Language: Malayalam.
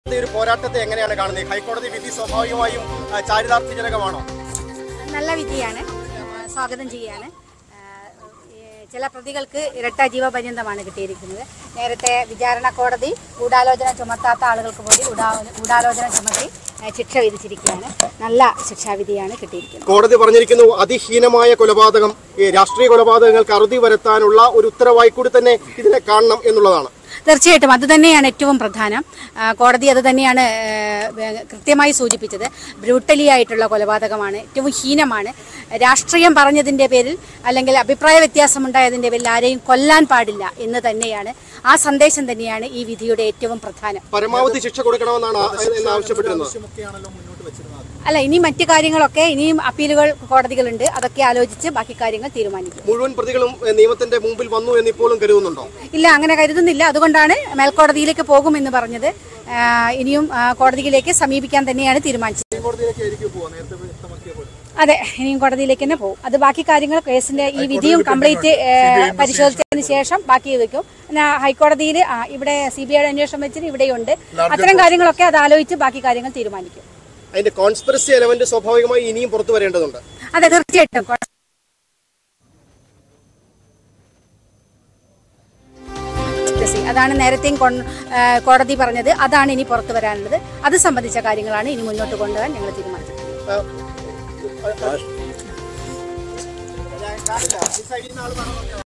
ഈ ഒരു പോരാട്ടത്തെ എങ്ങനെയാണ് കാണുന്നത് ഹൈക്കോടതി വിധി സ്വാഭാവികമായും ആ, ചാരിതാർത്ഥ്യജനകമാണോ നല്ല വിധിയാണ് സ്വാഗതം ചെയ്യാണ് ചില പ്രതികൾക്ക് ഇരട്ട ജീവപര്യന്തമാണ് കിട്ടിയിരിക്കുന്നത് നേരത്തെ വിചാരണ കോടതി ഗൂഢാലോചന ചുമത്താത്ത ആളുകൾക്ക് കൂടി ഗൂഢാ- ഗൂഢാലോചന ചുമത്തി ആ, ശിക്ഷ വിധിച്ചിരിക്കുകയാണ് നല്ല ശിക്ഷാവിധിയാണ് കിട്ടിയിരിക്കുന്നത് കോടതി പറഞ്ഞിരിക്കുന്നു അതിഹീനമായ കൊലപാതകം ഈ രാഷ്ട്രീയ കൊലപാതകങ്ങൾക്ക് അറുതി വരുത്താനുള്ള ഒരു ഉത്തരവായി കൂടി തന്നെ ഇതിനെ കാണണം എന്നുള്ളതാണ് തീർച്ചയായിട്ടും അത് തന്നെയാണ് ഏറ്റവും പ്രധാനം ആ, കോടതി അത് തന്നെയാണ് ഏ, കൃത്യമായി സൂചിപ്പിച്ചത് ബ്രൂട്ടലി ആയിട്ടുള്ള കൊലപാതകമാണ് ഏറ്റവും ഹീനമാണ് രാഷ്ട്രീയം പറഞ്ഞതിൻ്റെ പേരിൽ അല്ലെങ്കിൽ അഭിപ്രായ വ്യത്യാസമുണ്ടായതിൻ്റെ പേരിൽ ആരെയും കൊല്ലാൻ പാടില്ല എന്ന് തന്നെയാണ് ആ സന്ദേശം തന്നെയാണ് ഈ വിധിയുടെ ഏറ്റവും പ്രധാനം പരമാവധി ശിക്ഷ കൊടുക്കണമെന്നാണ് ആ- എന്ന് ആവശ്യപ്പെട്ടിരുന്നത് അല്ല ഇനി മറ്റു കാര്യങ്ങളൊക്കെ ഇനിയും അപ്പീലുകൾ കോടതികളുണ്ട് അതൊക്കെ ആലോചിച്ച് ബാക്കി കാര്യങ്ങൾ തീരുമാനിക്കും മുഴുവൻ പ്രതികളും ഏ, നിയമത്തിന്റെ മുമ്പിൽ വന്നു എന്ന് ഇപ്പോഴും കരുതുന്നുണ്ടോ ഇല്ല അങ്ങനെ കരുതുന്നില്ല അതുകൊണ്ടാണ് മേൽക്കോടതിയിലേക്ക് പോകുമെന്ന് പറഞ്ഞത് ആ, ഇനിയും ആ, കോടതിയിലേക്ക് സമീപിക്കാൻ തന്നെയാണ് തീരുമാനിച്ചത് അതെ ഇനിയും കോടതിയിലേക്ക് തന്നെ പോകും അത് ബാക്കി കാര്യങ്ങൾ കേസിന്റെ ഈ വിധിയും കംപ്ലീറ്റ് പരിശോധിച്ചതിന് ശേഷം ബാക്കി വെക്കും പിന്നെ ഹൈക്കോടതിയിൽ ആ, ഇവിടെ സി ബി ഐയുടെ അന്വേഷണം വെച്ചിട്ട് ഇവിടെയുണ്ട് അത്തരം കാര്യങ്ങളൊക്കെ അത് ആലോചിച്ച് ബാക്കി കാര്യങ്ങൾ തീരുമാനിക്കും അതിന്റെ കോൺസ്പിറസി എലമെന്റ് സ്വാഭാവികമായി ഇനിയും പുറത്തു വരേണ്ടതുണ്ട് അതെ തീർച്ചയായിട്ടും കോ- അതാണ് നേരത്തെയും കൊൺ- ആ, കോടതി പറഞ്ഞത് അതാണ് ഇനി പുറത്തു വരാനുള്ളത് അത് സംബന്ധിച്ച കാര്യങ്ങളാണ് ഇനി മുന്നോട്ട് കൊണ്ടുപോകാൻ ഞങ്ങൾ തീരുമാനിച്ചത് ആ,